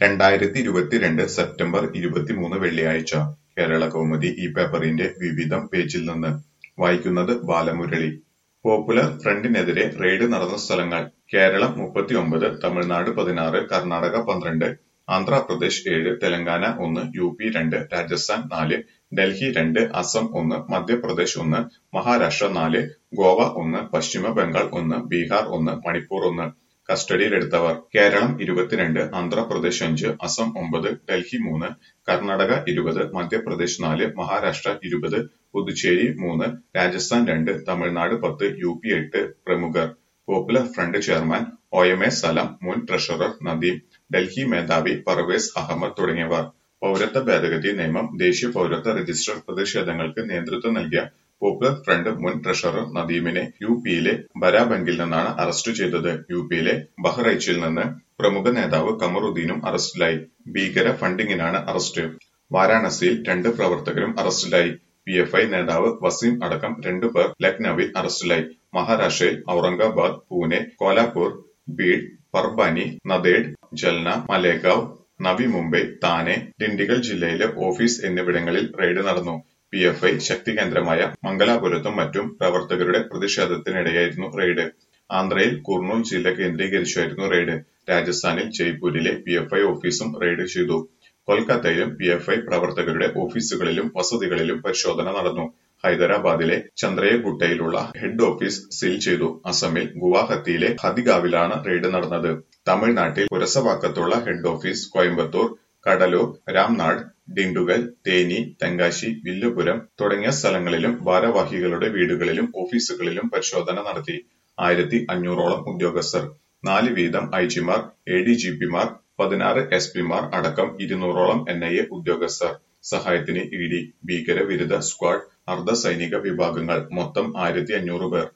രണ്ടായിരത്തി ഇരുപത്തിരണ്ട് സെപ്റ്റംബർ ഇരുപത്തിമൂന്ന് വെള്ളിയാഴ്ച കേരള കൗമുദി ഈ പേപ്പറിന്റെ വിവിധം പേജിൽ നിന്ന് വായിക്കുന്നത് ബാലമുരളി പോപ്പുലർ ഫ്രണ്ടിനെതിരെ റെയ്ഡ് നടന്ന സ്ഥലങ്ങൾ കേരളം മുപ്പത്തിയൊമ്പത് തമിഴ്നാട് പതിനാറ് കർണാടക പന്ത്രണ്ട് ആന്ധ്രാപ്രദേശ് ഏഴ് തെലങ്കാന ഒന്ന് യു പി രണ്ട് രാജസ്ഥാൻ നാല് ഡൽഹി രണ്ട് അസം ഒന്ന് മധ്യപ്രദേശ് ഒന്ന് മഹാരാഷ്ട്ര നാല് ഗോവ ഒന്ന് പശ്ചിമ ബംഗാൾ ഒന്ന് ബീഹാർ ഒന്ന് മണിപ്പൂർ ഒന്ന് കസ്റ്റഡിയിലെടുത്തവർ കേരളം ഇരുപത്തിരണ്ട് ആന്ധ്രാപ്രദേശ് അഞ്ച് അസം ഒമ്പത് ഡൽഹി മൂന്ന് കർണാടക ഇരുപത് മധ്യപ്രദേശ് നാല് മഹാരാഷ്ട്ര ഇരുപത് പുതുച്ചേരി മൂന്ന് രാജസ്ഥാൻ രണ്ട് തമിഴ്നാട് പത്ത് യു പി എട്ട് പ്രമുഖർ popular front chairman O M A Salam മുൻ ട്രഷറർ നദീം ഡൽഹി മേധാവി പർവേസ് അഹമ്മദ് തുടങ്ങിയവർ പൗരത്വ ഭേദഗതി നിയമം ദേശീയ പൗരത്വ രജിസ്റ്റർ പ്രതിഷേധങ്ങൾക്ക് നേതൃത്വം നൽകിയ പോപ്പുലർ ഫ്രണ്ട് മുൻ ട്രഷറർ നദീമിനെ യു പിയിലെ ബരാബങ്കിൽ നിന്നാണ് അറസ്റ്റ് ചെയ്തത് യു പിയിലെ ബഹ്റൈച്ചിൽ നിന്ന് പ്രമുഖ നേതാവ് കമറുദ്ദീനും അറസ്റ്റിലായി ഭീകര ഫണ്ടിങ്ങിനാണ് അറസ്റ്റ് വാരാണസിയിൽ രണ്ട് പ്രവർത്തകരും അറസ്റ്റിലായി പി എഫ് ഐ നേതാവ് വസീം അടക്കം രണ്ടു പേർ ലക്നൌവിൽ അറസ്റ്റിലായി മഹാരാഷ്ട്രയിൽ ഔറംഗാബാദ് പൂനെ കോലാപൂർ ബീഡ് പർബാനി നദേഡ് ജൽന മലേഗാവ് നവി മുംബൈ താനെ ഡിണ്ടിഗൽ ജില്ലയിലെ ഓഫീസ് എന്നിവിടങ്ങളിൽ റെയ്ഡ് നടന്നു പി എഫ് ഐ ശക്തി കേന്ദ്രമായ മംഗലാപുരത്തും മറ്റും പ്രവർത്തകരുടെ പ്രതിഷേധത്തിനിടെയായിരുന്നു റെയ്ഡ് ആന്ധ്രയിൽ കുർണൂൽ ജില്ല കേന്ദ്രീകരിച്ചായിരുന്നു റെയ്ഡ് രാജസ്ഥാനിൽ ജയ്പൂരിലെ പി എഫ് ഐ ഓഫീസും റെയ്ഡ് ചെയ്തു കൊൽക്കത്തയിലും പി എഫ് ഐ പ്രവർത്തകരുടെ ഓഫീസുകളിലും വസതികളിലും പരിശോധന നടന്നു ഹൈദരാബാദിലെ ചന്ദ്രയഗുട്ടയിലുള്ള ഹെഡ് ഓഫീസ് സീൽ ചെയ്തു അസമിൽ ഗുവാഹത്തിയിലെ ഹതിഗാവിലാണ് റെയ്ഡ് നടന്നത് തമിഴ്നാട്ടിൽ പുരസവാക്കത്തുള്ള ഹെഡ് ഓഫീസ് കോയമ്പത്തൂർ കടലൂർ രാംനാട് ഡിണ്ടുഗൽ തേനി തെങ്കാശി വില്ലുപുരം തുടങ്ങിയ സ്ഥലങ്ങളിലും ഭാരവാഹികളുടെ വീടുകളിലും ഓഫീസുകളിലും പരിശോധന നടത്തി ആയിരത്തി അഞ്ഞൂറോളം ഉദ്യോഗസ്ഥർ നാല് വീതം ഐജിമാർ എ ഡി ജി പിമാർ പതിനാറ് എസ് പിമാർ അടക്കം ഇരുന്നൂറോളം എൻ ഐ എ ഉദ്യോഗസ്ഥർ സഹായത്തിന് ഇ ഡി ഭീകരവിരുദ്ധ സ്ക്വാഡ് അർദ്ധ സൈനിക വിഭാഗങ്ങൾ മൊത്തം ആയിരത്തി അഞ്ഞൂറ് പേർ